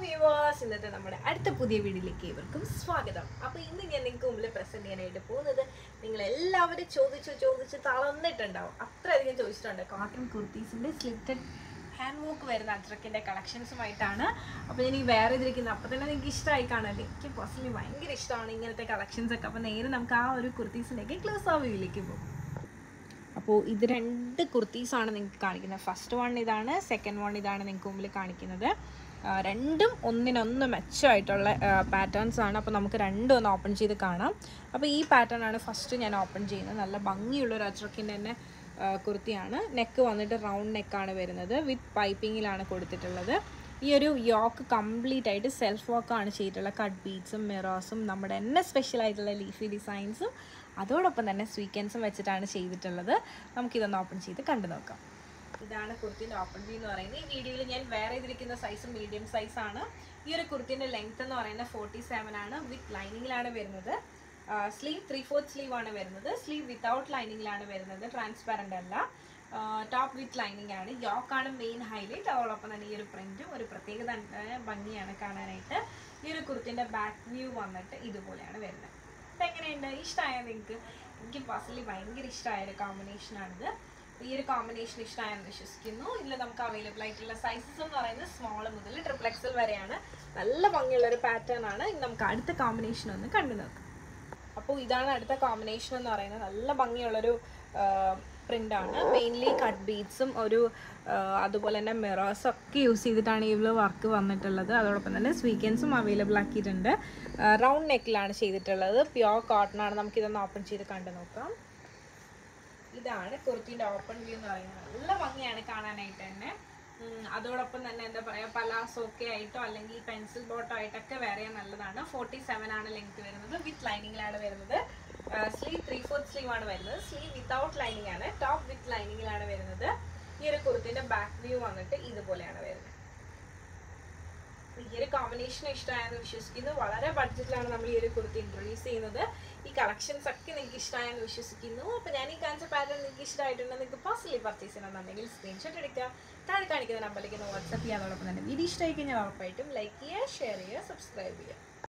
viewers ഇന്നത്തെ നമ്മുടെ അടുത്ത പുതിയ വീഡിയോയിലേക്ക് ഇവർക്കും സ്വാഗതം അപ്പോൾ ഇന്ന് ഞാൻ നിങ്ങൾക്ക് മുമ്പിൽ പ്രസന്റ് ചെയ്യാനായിട്ട് പോകുന്നത് നിങ്ങൾ എല്ലാവരും ചോദിച്ചു ചോദിച്ച് തളർന്നിട്ടുണ്ടാവും അത്രയധികം ചോദിച്ചിട്ടുണ്ട് കോട്ടൺ കുർത്തീസിൻ്റെ സ്ലിറ്റഡ് ഹാൻഡ് വർക്ക് വരുന്ന അത്രക്കിൻ്റെ കളക്ഷൻസുമായിട്ടാണ് അപ്പോൾ എനിക്ക് വേറെ ഇതിരിക്കുന്നത് അപ്പോൾ തന്നെ നിങ്ങൾക്ക് ഇഷ്ടമായി കാണല്ലേ എനിക്ക് പേഴ്സണലി ഭയങ്കര ഇഷ്ടമാണ് ഇങ്ങനത്തെ കളക്ഷൻസ് ഒക്കെ അപ്പോൾ നേരെ നമുക്ക് ആ ഒരു കുർത്തീസിൻ്റെയൊക്കെ ക്ലോസ് ആ വ്യൂയിലേക്ക് പോകും അപ്പോൾ ഇത് രണ്ട് കുർത്തീസാണ് നിങ്ങൾക്ക് കാണിക്കുന്നത് ഫസ്റ്റ് വൺ ഇതാണ് സെക്കൻഡ് വൺ ഇതാണ് നിങ്ങൾക്ക് മുമ്പിൽ കാണിക്കുന്നത് ആ, രണ്ടും ഒന്നിനൊന്ന് മെച്ചമായിട്ടുള്ള പാറ്റേൺസ് ആണ് അപ്പോൾ നമുക്ക് രണ്ടും ഒന്ന് ഓപ്പൺ ചെയ്ത് കാണാം അപ്പോൾ ഈ പാറ്റേൺ ആണ് ഫസ്റ്റ് ഞാൻ ഓപ്പൺ ചെയ്യുന്നത് നല്ല ഭംഗിയുള്ള ഒരു അജ്രക്കിൻ്റെ തന്നെ ആ, കുർത്തിയാണ് നെക്ക് വന്നിട്ട് റൗണ്ട് നെക്കാണ് വരുന്നത് വിത്ത് പൈപ്പിങ്ങിലാണ് കൊടുത്തിട്ടുള്ളത് ഈ ഒരു യോക്ക് കംപ്ലീറ്റ് ആയിട്ട് സെൽഫ് വർക്കാണ് ചെയ്തിട്ടുള്ള കട്ട് ബീഡ്സും മിറേഴ്സും നമ്മുടെ തന്നെ സ്പെഷ്യൽ ആയിട്ടുള്ള ലീഫി ഡിസൈൻസും അതോടൊപ്പം തന്നെ സ്വീക്കൻസും വെച്ചിട്ടാണ് ചെയ്തിട്ടുള്ളത് നമുക്കിതൊന്ന് ഓപ്പൺ ചെയ്ത് കണ്ടു നോക്കാം ഇതാണ് കുർത്തിൻ്റെ ഓപ്പൺ വ്യൂ എന്ന് പറയുന്നത് ഈ വീഡിയോയിൽ ഞാൻ വേറെ ഇതിരിക്കുന്ന സൈസ് മീഡിയം സൈസ് ആണ് ഈ ഒരു കുർത്തിൻ്റെ ലെങ്ത് എന്ന് പറയുന്നത് ഫോർട്ടി സെവൻ ആണ് വിത്ത് ലൈനിങ്ങിലാണ് വരുന്നത് സ്ലീവ് ത്രീ ഫോർത്ത് സ്ലീവ് ആണ് വരുന്നത് സ്ലീവ് വിത്തൗട്ട് ലൈനിങ്ങിലാണ് വരുന്നത് ട്രാൻസ്പാരൻ്റ് അല്ല ടോപ്പ് വിത്ത് ലൈനിങ് ആണ് യോക്കാണ് മെയിൻ ഹൈലൈറ്റ് അതോടൊപ്പം തന്നെ ഈ ഒരു പ്രിൻറ്റും ഒരു പ്രത്യേകത തന്നെ ഭംഗിയാണ് കാണാനായിട്ട് ഈ ഒരു കുർത്തിൻ്റെ ബാക്ക് വ്യൂ വന്നിട്ട് ഇതുപോലെയാണ് വരുന്നത് അപ്പം എങ്ങനെയുണ്ട് ഇഷ്ടമായ നിങ്ങൾക്ക് എനിക്ക് പേഴ്സണലി ഭയങ്കര ഇഷ്ടമായ ഒരു കോമ്പിനേഷനാണിത് അപ്പോൾ ഈ ഒരു കോമ്പിനേഷൻ ഇഷ്ടമായെന്ന് വിശ്വസിക്കുന്നു ഇതിൽ നമുക്ക് അവൈലബിൾ ആയിട്ടുള്ള സൈസസ് എന്ന് പറയുന്നത് സ്മോൾ മുതൽ ട്രിപ്പിൾ എക്സൽ വരെയാണ് നല്ല ഭംഗിയുള്ള ഒരു പാറ്റേൺ ആണ് ഇനി നമുക്ക് അടുത്ത കോമ്പിനേഷൻ ഒന്ന് കണ്ടു നോക്കാം അപ്പോൾ ഇതാണ് അടുത്ത കോമ്പിനേഷൻ എന്ന് പറയുന്നത് നല്ല ഭംഗിയുള്ളൊരു പ്രിൻ്റ് ആണ് മെയിൻലി കട്ട് ബീഡ്സും ഒരു ആ, അതുപോലെ തന്നെ മിറേഴ്സും ഒക്കെ യൂസ് ചെയ്തിട്ടാണ് ഈ വർക്ക് വന്നിട്ടുള്ളത് അതോടൊപ്പം തന്നെ സ്വീക്കൻസും അവൈലബിൾ ആക്കിയിട്ടുണ്ട് റൗണ്ട് നെക്കിലാണ് ചെയ്തിട്ടുള്ളത് പ്യോർ കോട്ടൺ ആണ് നമുക്കിതൊന്ന് ഓപ്പൺ ചെയ്ത് കണ്ടു നോക്കാം ഇതാണ് കുർത്തിൻ്റെ ഓപ്പൺ വ്യൂ എന്ന് പറയുന്നത് നല്ല ഭംഗിയാണ് കാണാനായിട്ട് തന്നെ ഉം, അതോടൊപ്പം തന്നെ എന്താ പറയുക പലാസോ ഒക്കെ ആയിട്ടോ അല്ലെങ്കിൽ പെൻസിൽ ബോട്ടോ ആയിട്ടൊക്കെ വേറെ നല്ലതാണ് ഫോർട്ടി സെവൻ ആണ് ലെങ്ത് വരുന്നത് വിത്ത് ലൈനിങ്ങിലാണ് വരുന്നത് സ്ലീവ് ത്രീ ഫോർത്ത് സ്ലീവ് ആണ് വരുന്നത് സ്ലീവ് വിത്തൗട്ട് ലൈനിങ് ആണ് ടോപ്പ് വിത്ത് ലൈനിങ്ങിലാണ് വരുന്നത് ഈ ഒരു കുർത്തിന്റെ ബാക്ക് വ്യൂ വന്നിട്ട് ഇതുപോലെയാണ് വരുന്നത് ഈ ഒരു കോമ്പിനേഷൻ ഇഷ്ടമായെന്ന് വിശ്വസിക്കുന്നു വളരെ ബഡ്ജറ്റിലാണ് നമ്മൾ ഈ ഒരു കുർത്തി ഇൻട്രൊഡ്യൂസ് ചെയ്യുന്നത് ഈ കളക്ഷൻസ് ഒക്കെ നിങ്ങൾക്ക് ഇഷ്ടമായെന്ന് വിശ്വസിക്കുന്നു അപ്പോൾ ഞാൻ ഈ കാണിച്ച പാറ്റേൺ നിങ്ങൾക്ക് ഇഷ്ടമായിട്ടുണ്ടെങ്കിൽ നിങ്ങൾക്ക് പേഴ്സണലി പർച്ചേസ് ചെയ്യണമെന്നുണ്ടെങ്കിൽ സ്ക്രീൻഷോട്ട് എടുക്കുക താഴെ കാണിക്കുന്ന നമ്പറിലേക്ക് വാട്സപ്പ് ചെയ്യാൻ അതോടൊപ്പം തന്നെ വീഡിയോ ഇഷ്ടമായി കഴിഞ്ഞാൽ ഉറപ്പായിട്ടും ലൈക്ക് ചെയ്യുക ഷെയർ ചെയ്യുക സബ്സ്ക്രൈബ് ചെയ്യുക